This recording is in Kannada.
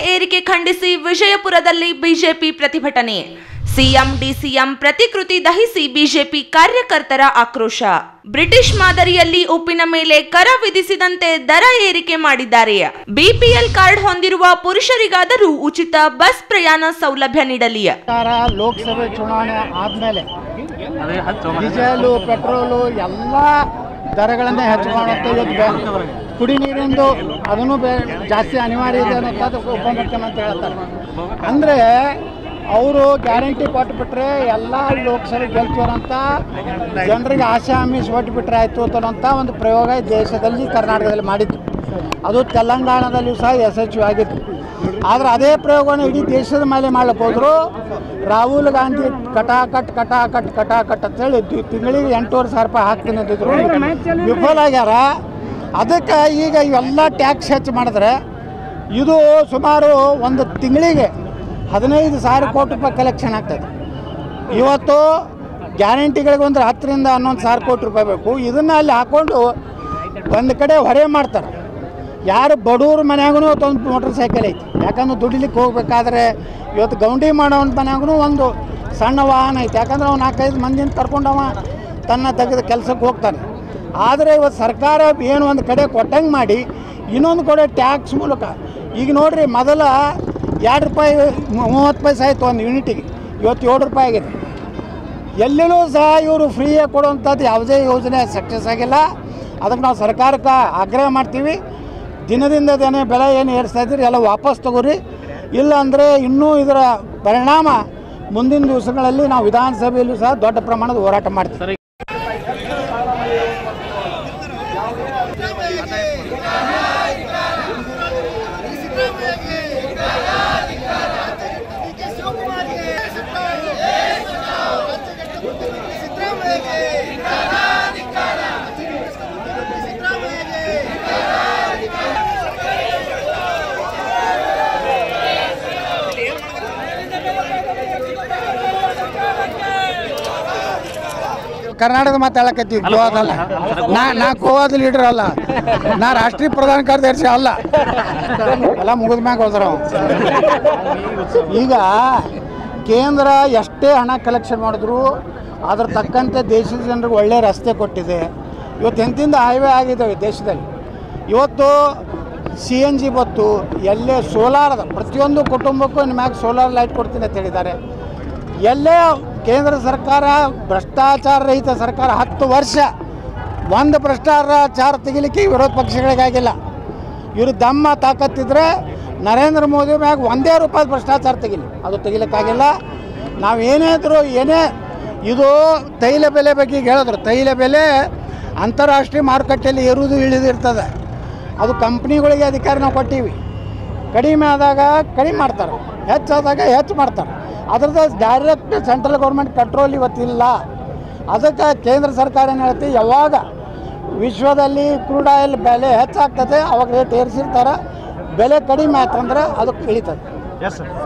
ಏರಿಕೆ ಖಂಡಿಸಿ ವಿಜಯಪುರದಲ್ಲಿ ಬಿಜೆಪಿ ಪ್ರತಿಭಟನೆ ಸಿಎಂ ಡಿಸಿಎಂ ಪ್ರತಿಕೃತಿ ದಹಿಸಿ ಬಿಜೆಪಿ ಕಾರ್ಯಕರ್ತರ ಆಕ್ರೋಶ ಬ್ರಿಟಿಷ್ ಮಾದರಿಯಲ್ಲಿ ಉಪ್ಪಿನ ಮೇಲೆ ಕರ ವಿಧಿಸಿದಂತೆ ದರ ಏರಿಕೆ ಮಾಡಿದ್ದಾರೆ ಬಿಪಿಎಲ್ ಕಾರ್ಡ್ ಹೊಂದಿರುವ ಪುರುಷರಿಗಾದರೂ ಉಚಿತ ಬಸ್ ಪ್ರಯಾಣ ಸೌಲಭ್ಯ ನೀಡಲಿ ಸರ್ಕಾರ ಲೋಕಸಭೆ ಚುನಾವಣೆ ಆದಮೇಲೆ ಡೀಸೆಲು ಪೆಟ್ರೋಲು ಎಲ್ಲ ದರಗಳನ್ನೇ ಹೆಚ್ಚು ಮಾಡುವಂಥ ಇವತ್ತು ಬೆ- ಕುಡಿ ನೀರಿಂದು ಅದನ್ನು ಬೆ ಜಾಸ್ತಿ ಅನಿವಾರ್ಯ ಇದೆ ಅನ್ನೋದು ಉಪಮುಖ್ಯಮಂತ್ರಿ ಹೇಳ್ತಾರೆ ಅಂದರೆ ಅವರು ಗ್ಯಾರಂಟಿ ಕೊಟ್ಬಿಟ್ರೆ ಎಲ್ಲ ಲೋಕಸಭೆ ಗೆಲ್ತೀರಂತ ಜನರಿಗೆ ಆಸೆ ಆಮಿಷ ಕೊಟ್ಬಿಟ್ರೆ ಆಯಿತು ಅನ್ನೋಂಥ ಒಂದು ಪ್ರಯೋಗ ಈ ದೇಶದಲ್ಲಿ ಕರ್ನಾಟಕದಲ್ಲಿ ಮಾಡಿದ್ದು ಅದು ತೆಲಂಗಾಣದಲ್ಲಿಯೂ ಸಹ ಯಶಸ್ವಿ ಆಗಿತ್ತು ಆದರೆ ಅದೇ ಪ್ರಯೋಗವನ್ನು ಇಡೀ ದೇಶದ ಮೇಲೆ ಮಾಡ್ಲಿಕ್ಕೆ ಹೋದ್ರು ರಾಹುಲ್ ಗಾಂಧಿ ಕಟಾಕಟ್ ಕಟಾಕಟ್ ಕಟಾಕಟ್ ಅಂತೇಳಿ ದಿ- ತಿಂಗಳಿಗೆ ಎಂಟೂವರೆ ಸಾವಿರ ರೂಪಾಯಿ ಹಾಕ್ತೀನಿ ಅಂತಿದ್ರು ವಿಫಲ ಆಗ್ಯಾರ ಅದಕ್ಕೆ ಈಗ ಇವೆಲ್ಲ ಟ್ಯಾಕ್ಸ್ ಹೆಚ್ಚು ಮಾಡಿದ್ರೆ ಇದು ಸುಮಾರು ಒಂದು ತಿಂಗಳಿಗೆ ಹದಿನೈದು ಸಾವಿರ ಕೋಟಿ ರೂಪಾಯಿ ಕಲೆಕ್ಷನ್ ಆಗ್ತದೆ ಇವತ್ತು ಗ್ಯಾರಂಟಿಗಳಿಗೆ ಒಂದು ಹತ್ತರಿಂದ ಹನ್ನೊಂದು ಸಾವಿರ ಕೋಟಿ ರೂಪಾಯಿ ಬೇಕು ಇದನ್ನು ಅಲ್ಲಿ ಹಾಕ್ಕೊಂಡು ಒಂದು ಕಡೆ ಹೊರೆ ಮಾಡ್ತಾರೆ ಯಾರು ಬಡವ್ರ ಮನ್ಯಾಗೂ ಒಂದು ಮೋಟ್ರ್ ಸೈಕಲ್ ಐತಿ ಯಾಕಂದ್ರೆ ದುಡಿಲಿಕ್ಕೆ ಹೋಗ್ಬೇಕಾದ್ರೆ ಇವತ್ತು ಗೌಂಡಿ ಮಾಡೋನ್ ಮನ್ಯಾಗೂ ಒಂದು ಸಣ್ಣ ವಾಹನ ಐತಿ ಯಾಕಂದ್ರೆ ಅವ್ನು ನಾಲ್ಕೈದು ಮಂದಿನ ಕರ್ಕೊಂಡವ ತನ್ನ ತೆಗೆದು ಕೆಲಸಕ್ಕೆ ಹೋಗ್ತಾನೆ ಆದರೆ ಇವತ್ತು ಸರ್ಕಾರ ಏನು ಒಂದು ಕಡೆ ಕೊಟ್ಟಂಗೆ ಮಾಡಿ ಇನ್ನೊಂದು ಕಡೆ ಟ್ಯಾಕ್ಸ್ ಮೂಲಕ ಈಗ ನೋಡ್ರಿ ಮೊದಲ ಎರಡು ರೂಪಾಯಿ ಮೂವತ್ತು ಪೈಸೆ ಆಯಿತು ಒಂದು ಯೂನಿಟಿಗೆ ಇವತ್ತು ಏಳು ರೂಪಾಯಿ ಆಗಿದೆ ಎಲ್ಲೆಲ್ಲೂ ಸಹ ಇವರು ಫ್ರೀಯಾಗಿ ಕೊಡುವಂಥದ್ದು ಯಾವುದೇ ಯೋಜನೆ ಸಕ್ಸಸ್ ಆಗಿಲ್ಲ ಅದಕ್ಕೆ ನಾವು ಸರ್ಕಾರಕ್ಕೆ ಆಗ್ರಹ ಮಾಡ್ತೀವಿ ದಿನದಿಂದ ದಿನ ಬೆಲೆ ಏನು ಏರಿಸ್ತಾ ಇದ್ದೀರಿ ಎಲ್ಲ ವಾಪಸ್ ತಗೋರಿ ಇಲ್ಲ ಅಂದರೆ ಇನ್ನೂ ಇದರ ಪರಿಣಾಮ ಮುಂದಿನ ದಿವಸಗಳಲ್ಲಿ ನಾವು ವಿಧಾನಸಭೆಯಲ್ಲೂ ಸಹ ದೊಡ್ಡ ಪ್ರಮಾಣದ ಹೋರಾಟ ಮಾಡ್ತೀವಿ ಕರ್ನಾಟಕದ ಮಾತಾಡಕತ್ತೀವಿ ಗೋವಾದಲ್ಲ ನಾ ನಾ ಗೋವಾದ ಲೀಡರ್ ಅಲ್ಲ ನಾ ರಾಷ್ಟ್ರೀಯ ಪ್ರಧಾನ ಕಾರ್ಯದರ್ಶಿ ಅಲ್ಲ ಎಲ್ಲ ಮುಗಿದ ಮ್ಯಾಗ ಹೋದ್ರ ಅವ. ಈಗ ಕೇಂದ್ರ ಎಷ್ಟೇ ಹಣ ಕಲೆಕ್ಷನ್ ಮಾಡಿದ್ರು ಅದ್ರ ತಕ್ಕಂತೆ ದೇಶದ ಜನರಿಗೆ ಒಳ್ಳೆ ರಸ್ತೆ ಕೊಟ್ಟಿದೆ ಇವತ್ತು ಎಂತಿಂದ ಹೈವೇ ಆಗಿದ್ದಾವೆ ದೇಶದಲ್ಲಿ ಇವತ್ತು ಸಿ ಎನ್ ಜಿ ಬತ್ತು ಎಲ್ಲೇ ಸೋಲಾರದ ಪ್ರತಿಯೊಂದು ಕುಟುಂಬಕ್ಕೂ ನಿಮ್ಯಾಗ ಸೋಲಾರ್ ಲೈಟ್ ಕೊಡ್ತೀನಿ ಅಂತ ಹೇಳಿದ್ದಾರೆ ಎಲ್ಲೇ ಕೇಂದ್ರ ಸರ್ಕಾರ ಭ್ರಷ್ಟಾಚಾರ ರಹಿತ ಸರ್ಕಾರ ಹತ್ತು ವರ್ಷ ಒಂದು ಭ್ರಷ್ಟಾಚಾರ ತೆಗಿಲಿಕ್ಕೆ ವಿರೋಧ ಪಕ್ಷಗಳಿಗಾಗಿಲ್ಲ ಇವರು ದಮ್ಮ ತಾಕತ್ತಿದ್ರೆ ನರೇಂದ್ರ ಮೋದಿ ಮ್ಯಾಗ ಒಂದೇ ರೂಪಾಯಿ ಭ್ರಷ್ಟಾಚಾರ ತೆಗಿಲಿ ಅದು ತೆಗಿಲಿಕ್ಕಾಗಿಲ್ಲ ನಾವು ಏನೇ ಇದ್ರು ಏನೇ ಇದು ತೈಲ ಬೆಲೆ ಬಗ್ಗೆ ಈಗ ಹೇಳಿದ್ರು ತೈಲ ಬೆಲೆ ಅಂತಾರಾಷ್ಟ್ರೀಯ ಮಾರುಕಟ್ಟೆಯಲ್ಲಿ ಏರುವುದು ಇಳಿದಿರ್ತದೆ ಅದು ಕಂಪ್ನಿಗಳಿಗೆ ಅಧಿಕಾರ ನಾವು ಕೊಟ್ಟೀವಿ ಕಡಿಮೆ ಆದಾಗ ಕಡಿಮೆ ಮಾಡ್ತಾರೆ ಹೆಚ್ಚಾದಾಗ ಹೆಚ್ಚು ಮಾಡ್ತಾರೆ ಅದ್ರದ್ದು ಡೈರೆಕ್ಟ್ ಸೆಂಟ್ರಲ್ ಗೌರ್ಮೆಂಟ್ ಕಂಟ್ರೋಲ್ ಇವತ್ತಿಲ್ಲ ಅದಕ್ಕೆ ಕೇಂದ್ರ ಸರ್ಕಾರ ಏನು ಹೇಳ್ತಿ ಯಾವಾಗ ವಿಶ್ವದಲ್ಲಿ ಕ್ರೂಡ್ ಆಯಿಲ್ ಬೆಲೆ ಹೆಚ್ಚಾಗ್ತದೆ ಅವಾಗ ರೇಟ್ ಏರಿಸಿರ್ತಾರೆ ಬೆಲೆ ಕಡಿಮೆ ಆಯ್ತಂದ್ರೆ ಅದಕ್ಕೆ ಇಳಿತದೆ